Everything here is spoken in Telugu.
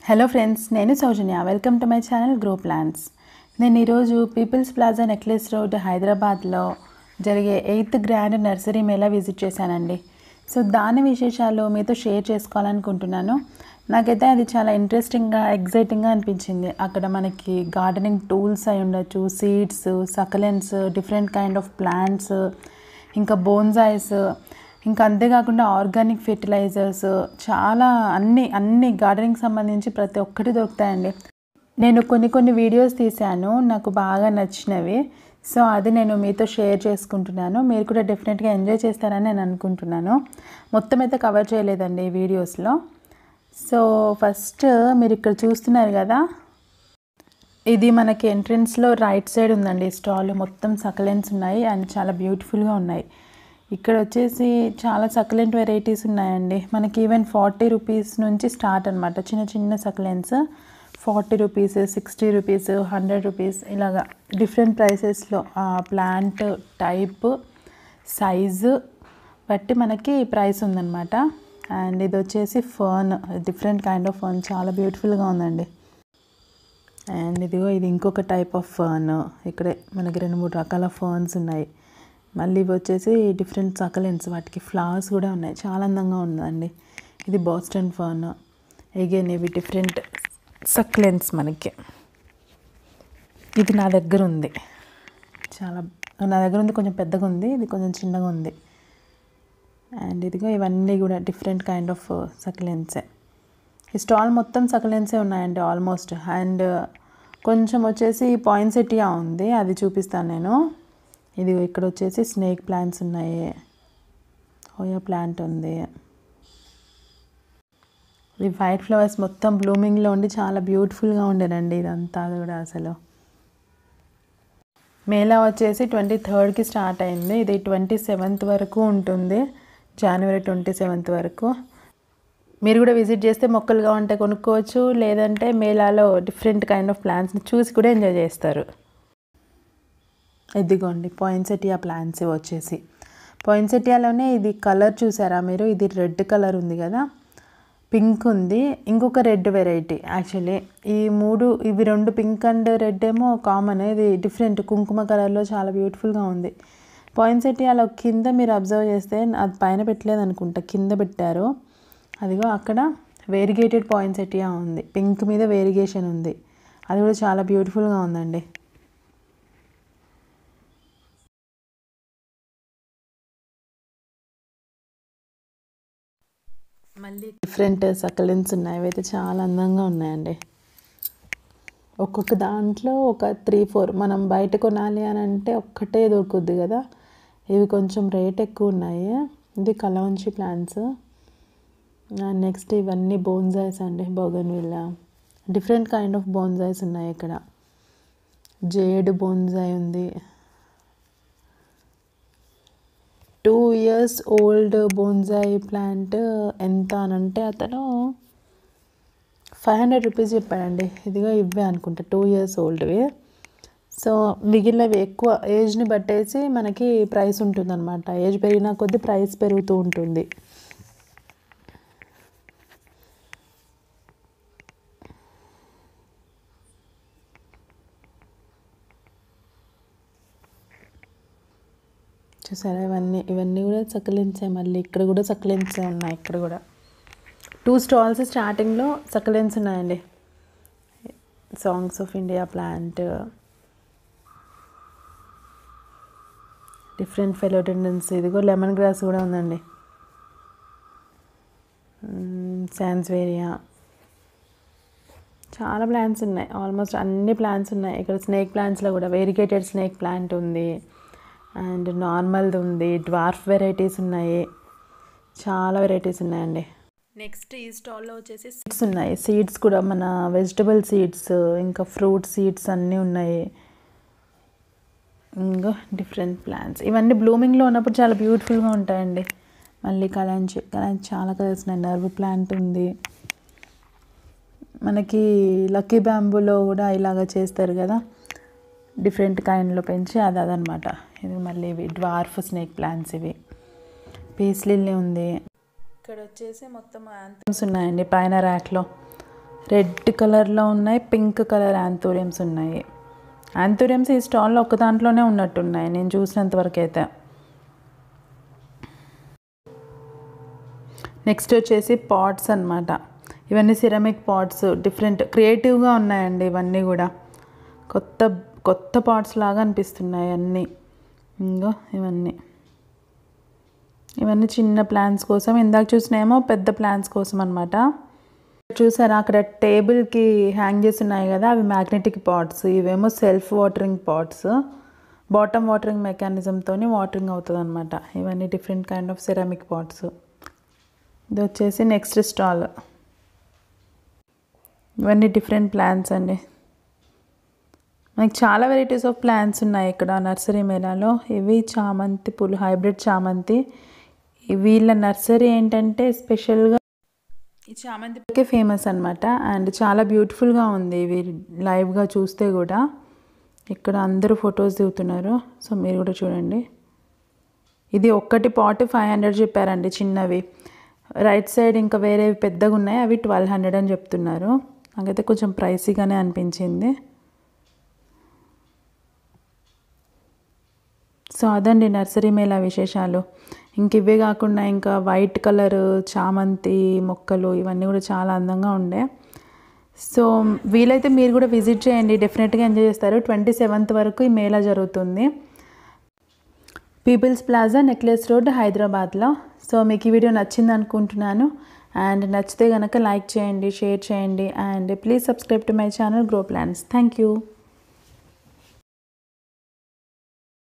హలో ఫ్రెండ్స్ నేను Soujanya welcome to my channel grow plants నేను ఈరోజు పీపుల్స్ ప్లాజా నెక్లెస్ రోడ్ హైదరాబాద్లో జరిగే eighth grand nursery mela visit చేశానండి సో దాని విశేషాలు మీతో షేర్ చేసుకోవాలనుకుంటున్నాను నాకైతే అది చాలా ఇంట్రెస్టింగ్గా ఎగ్జైటింగ్గా అనిపించింది అక్కడ మనకి గార్డెనింగ్ టూల్స్ అయి ఉండొచ్చు seeds succulents different kind of plants ఇంకా బోన్జాయిస్ ఇంకా అంతేకాకుండా ఆర్గానిక్ ఫెర్టిలైజర్స్ చాలా అన్ని అన్ని గార్డెనింగ్ సంబంధించి ప్రతి ఒక్కటి దొరుకుతాయండి నేను కొన్ని కొన్ని వీడియోస్ తీశాను నాకు బాగా నచ్చినవి సో అది నేను మీతో షేర్ చేసుకుంటున్నాను మీరు కూడా డెఫినెట్గా ఎంజాయ్ చేస్తారని నేను అనుకుంటున్నాను మొత్తం అయితే కవర్ చేయలేదండి ఈ వీడియోస్లో సో ఫస్ట్ మీరు ఇక్కడ చూస్తున్నారు కదా ఇది మనకి ఎంట్రన్స్లో రైట్ సైడ్ ఉందండి స్టాల్ మొత్తం సకలెంట్స్ ఉన్నాయి అండ్ చాలా బ్యూటిఫుల్గా ఉన్నాయి ఇక్కడ వచ్చేసి చాలా సకలెంట్ వెరైటీస్ ఉన్నాయండి మనకి ఈవెన్ ఫార్టీ రూపీస్ నుంచి స్టార్ట్ అనమాట చిన్న చిన్న succulents forty rupees sixty rupees hundred rupees ఇలాగా డిఫరెంట్ ప్రైసెస్లో ప్లాంట్ టైప్ సైజు బట్టి మనకి ప్రైస్ ఉందన్నమాట అండ్ ఇది వచ్చేసి fern different kind of fern చాలా బ్యూటిఫుల్గా ఉందండి అండ్ ఇదిగో ఇది ఇంకొక టైప్ ఆఫ్ ఫర్న్ ఇక్కడే మనకి రెండు మూడు రకాల ఫర్న్స్ ఉన్నాయి మళ్ళీ ఇవి వచ్చేసి డిఫరెంట్ సకలెంట్స్ వాటికి ఫ్లవర్స్ కూడా ఉన్నాయి చాలా అందంగా ఉందండి ఇది బాస్టన్ ఫర్న్ అగైన్ ఇవి డిఫరెంట్ సక్లెంట్స్ మనకి ఇది నా దగ్గర ఉంది చాలా నా దగ్గర ఉంది కొంచెం పెద్దగా ఉంది ఇది కొంచెం చిన్నగా ఉంది అండ్ ఇదిగో ఇవన్నీ కూడా డిఫరెంట్ కైండ్ ఆఫ్ సకలెన్సే ఈ స్టాల్ మొత్తం సకలెన్సే ఉన్నాయండి ఆల్మోస్ట్ అండ్ కొంచెం వచ్చేసి పాయింట్సెటియా ఉంది అది చూపిస్తాను నేను ఇది ఇక్కడ వచ్చేసి స్నేక్ ప్లాంట్స్ ఉన్నాయి హోయా ప్లాంట్ ఉంది ఈ వైట్ ఫ్లవర్స్ మొత్తం బ్లూమింగ్లో ఉండి చాలా బ్యూటిఫుల్గా ఉండేనండి ఇదంతా కూడా అసలు మేళా వచ్చేసి ట్వంటీ థర్డ్కి స్టార్ట్ అయింది ఇది ట్వంటీ సెవెంత్ వరకు ఉంటుంది జనవరి ట్వంటీ సెవెంత్ వరకు మీరు కూడా విజిట్ చేస్తే మొక్కలుగా ఉంటే కొనుక్కోవచ్చు లేదంటే మేళాలో డిఫరెంట్ కైండ్ ఆఫ్ ప్లాంట్స్ని చూసి కూడా ఎంజాయ్ చేస్తారు ఇదిగోండి పాయిన్సెటియా ప్లాంట్స్ ఇవి వచ్చేసి పాయిన్సెటియాలోనే ఇది కలర్ చూసారా మీరు ఇది రెడ్ కలర్ ఉంది కదా పింక్ ఉంది ఇంకొక రెడ్ వెరైటీ యాక్చువల్లీ ఈ మూడు ఇవి రెండు పింక్ అండ్ రెడ్ ఏమో కామన్ ఇది డిఫరెంట్ కుంకుమ కలర్లో చాలా బ్యూటిఫుల్గా ఉంది పాయిన్సెటియాలో కింద మీరు అబ్జర్వ్ చేస్తే అది పైన పెట్టలేదు అనుకుంటా కింద పెట్టారు అదిగో అక్కడ వేరిగేటెడ్ పాయిన్సెటియా ఉంది పింక్ మీద వేరిగేషన్ ఉంది అది కూడా చాలా బ్యూటిఫుల్గా ఉందండి మళ్ళీ డిఫరెంట్ సకలెన్స్ ఉన్నాయి అవైతే చాలా అందంగా ఉన్నాయండి ఒక్కొక్క దాంట్లో ఒక త్రీ ఫోర్ మనం బయట కొనాలి అని అంటే ఒక్కటే దొరుకుద్ది కదా ఇవి కొంచెం రేట్ ఎక్కువ ఉన్నాయి ఇది కలవంచి ప్లాంట్స్ నెక్స్ట్ ఇవన్నీ బోన్జాయిస్ అండి bougainvillea different kind of bonsais ఉన్నాయి ఇక్కడ జేడ్ బోన్జాయ్ ఉంది two years old bonsai plant ఎంత అని అంటే అతను ఫైవ్ హండ్రెడ్ రూపీస్ చెప్పాడండి ఇదిగో ఇవే అనుకుంటా టూ ఇయర్స్ ఓల్డ్వి సో మిగిలినవి ఎక్కువ ఏజ్ని బట్టేసి మనకి ప్రైస్ ఉంటుందన్నమాట ఏజ్ పెరిగిన కొద్దీ ప్రైస్ పెరుగుతూ ఉంటుంది చూసారా ఇవన్నీ ఇవన్నీ కూడా సకలెన్సే మళ్ళీ ఇక్కడ కూడా సకలెన్సే ఉన్నాయి ఇక్కడ కూడా టూ స్టాల్స్ స్టార్టింగ్లో సకలెన్స్ ఉన్నాయండి songs of India plant different philodendrons ఇదిగో లెమన్ గ్రాస్ కూడా ఉందండి శాన్స్వేరియా చాలా ప్లాంట్స్ ఉన్నాయి ఆల్మోస్ట్ అన్ని ప్లాంట్స్ ఉన్నాయి ఇక్కడ స్నేక్ ప్లాంట్స్లో కూడా వేరిగేటెడ్ స్నేక్ ప్లాంట్ ఉంది అండ్ నార్మల్ది ఉంది డ్వార్ఫ్ వెరైటీస్ ఉన్నాయి చాలా వెరైటీస్ ఉన్నాయండి నెక్స్ట్ ఈ స్టాల్లో వచ్చేసి సీడ్స్ ఉన్నాయి సీడ్స్ కూడా మన వెజిటబుల్ సీడ్స్ ఇంకా ఫ్రూట్ సీడ్స్ అన్నీ ఉన్నాయి ఇంకా డిఫరెంట్ ప్లాంట్స్ ఇవన్నీ బ్లూమింగ్లో ఉన్నప్పుడు చాలా బ్యూటిఫుల్గా ఉంటాయండి మళ్ళీ కలాంచి కలాంచి చాలా కలర్స్ ఉన్నాయి నర్వ్ ప్లాంట్ ఉంది మనకి లక్కీ బ్యాంబూలో కూడా ఇలాగ చేస్తారు కదా డిఫరెంట్ కైండ్లో పెంచి అది అదనమాట ఇది మళ్ళీ ఇవి డ్వార్ఫ్ స్నేక్ ప్లాంట్స్ ఇవి పీస్ లిల్లీ ఉంది ఇక్కడ వచ్చేసి మొత్తం యాంథమ్స్ ఉన్నాయండి పైన ర్యాక్లో రెడ్ కలర్లో ఉన్నాయి పింక్ కలర్ యాంథోరియంస్ ఉన్నాయి యాంథోరియంస్ ఈ స్టాల్లో ఒక దాంట్లోనే ఉన్నట్టున్నాయి నేను చూసినంత వరకు అయితే నెక్స్ట్ వచ్చేసి పాట్స్ అన్నమాట ఇవన్నీ సిరమిక్ పాట్స్ డిఫరెంట్ క్రియేటివ్గా ఉన్నాయండి ఇవన్నీ కూడా కొత్త కొత్త పాట్స్ లాగా అనిపిస్తున్నాయి అన్నీ ఇంకో ఇవన్నీ ఇవన్నీ చిన్న ప్లాన్స్ కోసం ఇందాక చూసినేమో పెద్ద ప్లాన్స్ కోసం అనమాట చూసారా అక్కడ టేబుల్కి హ్యాంగ్ చేసి ఉన్నాయి కదా అవి మ్యాగ్నెటిక్ పాట్స్ ఇవేమో self watering pots bottom watering మెకానిజంతో వాటరింగ్ అవుతుంది అనమాట ఇవన్నీ different kind of ceramic pots ఇది వచ్చేసి నెక్స్ట్ స్టాల్ ఇవన్నీ డిఫరెంట్ ప్లాంట్స్ అండి మనకి చాలా వెరైటీస్ ఆఫ్ ప్లాంట్స్ ఉన్నాయి ఇక్కడ నర్సరీ మేళాలో ఇవి చామంతి పూలు హైబ్రిడ్ చామంతి ఈ వీళ్ళ నర్సరీ ఏంటంటే స్పెషల్గా ఈ చామంతి పూలకే ఫేమస్ అనమాట అండ్ చాలా బ్యూటిఫుల్గా ఉంది ఇవి లైవ్గా చూస్తే కూడా ఇక్కడ అందరూ ఫొటోస్ దిగుతున్నారు సో మీరు కూడా చూడండి ఇది ఒక్కటి పాట్ ఫైవ్ హండ్రెడ్ చెప్పారండి చిన్నవి రైట్ సైడ్ ఇంకా వేరే పెద్దగా ఉన్నాయి అవి ట్వెల్వ్ హండ్రెడ్ అని చెప్తున్నారు నాకైతే కొంచెం ప్రైసీగానే అనిపించింది సో అదండి నర్సరీ మేళా విశేషాలు ఇంక ఇవే కాకుండా ఇంకా వైట్ కలర్ చామంతి మొక్కలు ఇవన్నీ కూడా చాలా అందంగా ఉండే సో వీలైతే మీరు కూడా విజిట్ చేయండి డెఫినెట్గా ఎంజాయ్ చేస్తారు ట్వంటీ సెవెంత్ వరకు ఈ మేళా జరుగుతుంది పీపుల్స్ ప్లాజా నెక్లెస్ రోడ్ హైదరాబాద్లో సో మీకు ఈ వీడియో నచ్చింది అనుకుంటున్నాను అండ్ నచ్చితే కనుక లైక్ చేయండి షేర్ చేయండి and please subscribe to my channel grow plans thank you